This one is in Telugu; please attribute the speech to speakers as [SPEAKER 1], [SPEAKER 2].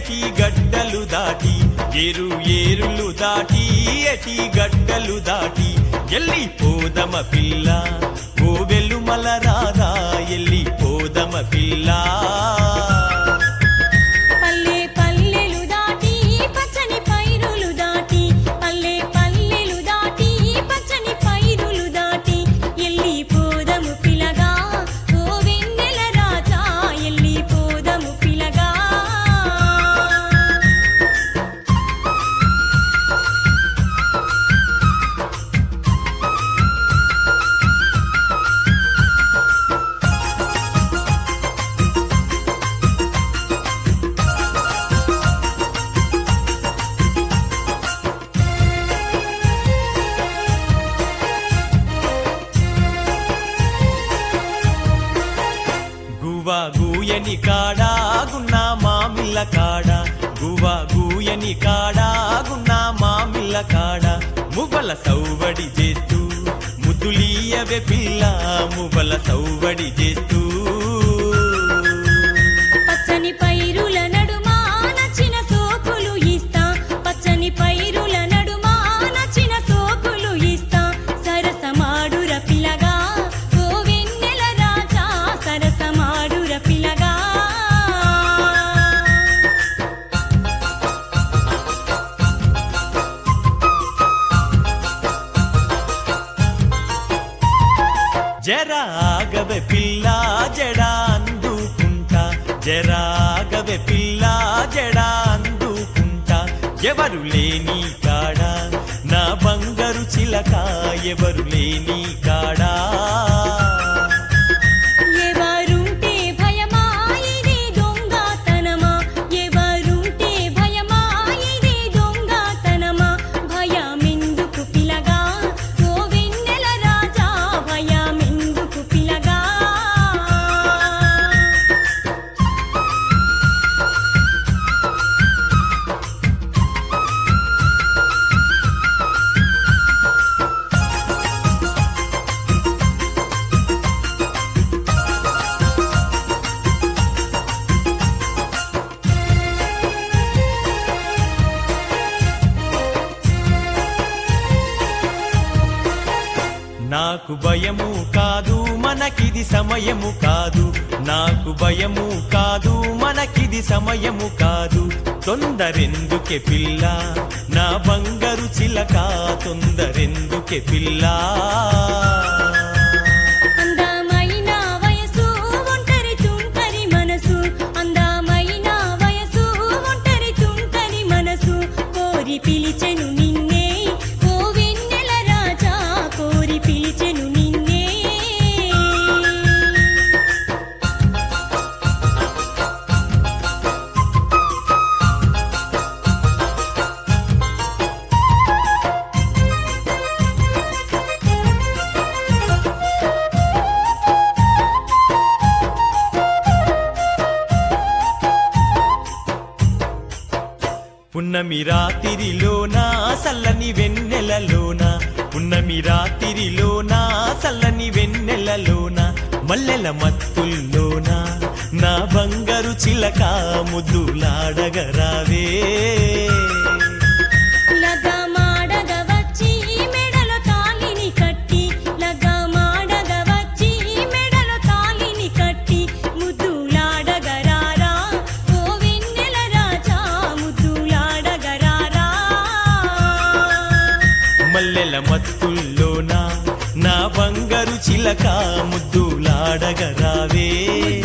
[SPEAKER 1] ఎటి గడ్డలు దాటి ఏరు ఏరులు దాటి ఎటి గడ్డలు దాటి ఎల్లి పోదమ పిల్ల ఓ వెలుమల రాధా ఎల్లి పోదమ పిల్ల
[SPEAKER 2] పల్లె పల్లెలు దాటి పచ్చని పైరులు దాటి పల్లె పల్లెలు దాటి పచ్చని పైరులు దాటి ఎల్లి పోదము పిలగా ఓ వెన్నెల రాజా ఎల్లి పోదము పిలగా
[SPEAKER 1] గువా గూయని కాడా గున్నా మామిళ్ళ కాడా గువా గూయని కాడా గున్నా మామిళ్ళ కాడా మువ్వల సౌవడి చేస్తూ ముద్దులీయవే పిల్ల మువ్వల సౌవడి చేస్తూ
[SPEAKER 2] పచ్చని పైరుల నడుమా నచ్చిన సోకులు ఇస్తా పచ్చని పైరుల నడుమా నచ్చిన సోకులు ఇస్తా సరసమాడుర పిలగా ఓ వెన్నెల రాజా సరసమాడుర పిలగా
[SPEAKER 1] జరాగవె పిల్ల జడా అందుకుంటా జరాగవె పిల్ల జడా అందుకుంటా ఎవరు లేని కాడా నా బంగారు చిలక ఎవరు లేని కాడా
[SPEAKER 2] ఎవరుంటే భయమా ఇది దొంగతనమా ఎవరుంటే భయమా ఇది దొంగతనమా భయమెందుకు పిలగా ఓ వెన్నెల రాజా భయమెందుకు పిలగా
[SPEAKER 1] నాకు భయము కాదు మనకిది సమయము కాదు నాకు భయము కాదు మనకిది సమయము కాదు తొందరెందుకే పిల్ల నా బంగారు చిలక తొందరెందుకే పిల్ల
[SPEAKER 2] అందమైన వయసు ఒంటరి తుంటరి మనసు అందమైన వయసు ఒంటరి తుంటరి మనసు కోరి పిలిచెను నిన్నే ఓ వెన్నెల రాజా కోరి పిలిచెను నిన్నే
[SPEAKER 1] పున్నమి రాత్రిలోనా సల్లని వెన్నెలలోన పున్నమి రాత్రిలోన సల్లని వెన్నెలలోన మల్లెల మత్తుల్లోన నా బంగారు చిలక ముద్దులాడగరావే
[SPEAKER 2] లగమాడగ వచ్చి మెడలో తాళిని కట్టి లగమాడగ వచ్చి మెడలో తాళిని కట్టి ముద్దులాడగరారా ఓ వెన్నెల రాజా ముద్దులాడగరారా
[SPEAKER 1] మల్లెల మత్తుల్లోన నా బంగారు చిలక ముద్దులాడగరావే